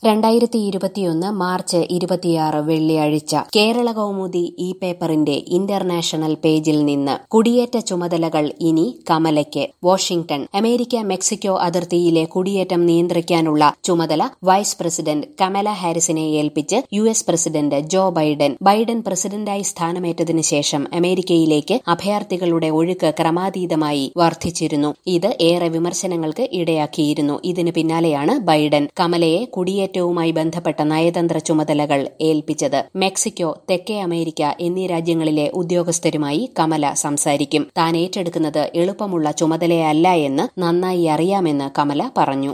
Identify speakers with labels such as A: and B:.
A: രണ്ടായിരത്തി ഇരുപത്തിയൊന്ന് മാർച്ച് ഇരുപത്തിയാറ് വെള്ളിയാഴ്ച കേരള കൗമുദി ഈ പേപ്പറിന്റെ ഇന്റർനാഷണൽ പേജിൽ നിന്ന് കുടിയേറ്റ ചുമതലകൾ ഇനി കമലയ്ക്ക് വാഷിംഗ്ടൺ അമേരിക്ക മെക്സിക്കോ അതിർത്തിയിലെ കുടിയേറ്റം നിയന്ത്രിക്കാനുള്ള ചുമതല വൈസ് പ്രസിഡന്റ് കമല ഹാരിസിനെ ഏൽപ്പിച്ച് U S president Joe Biden Biden പ്രസിഡന്റായി സ്ഥാനമേറ്റതിനു ശേഷം അമേരിക്കയിലേക്ക് അഭയാർത്ഥികളുടെ ഒഴുക്ക് ക്രമാതീതമായി വർദ്ധിച്ചിരുന്നു ഇത് ഏറെ വിമർശനങ്ങൾക്ക് ഇടയാക്കിയിരുന്നു ഇതിന് പിന്നാലെയാണ് ബൈഡൻ കമലയെ കുടിയേറ്റ കുടിയേറ്റവുമായി ബന്ധപ്പെട്ട നയതന്ത്ര ചുമതലകൾ ഏൽപ്പിച്ചത് മെക്സിക്കോ തെക്കേ അമേരിക്ക എന്നീ രാജ്യങ്ങളിലെ ഉദ്യോഗസ്ഥരുമായി കമല സംസാരിക്കും താൻ ഏറ്റെടുക്കുന്നത് എളുപ്പമുള്ള ചുമതലയല്ല എന്ന് നന്നായി അറിയാമെന്ന് കമല പറഞ്ഞു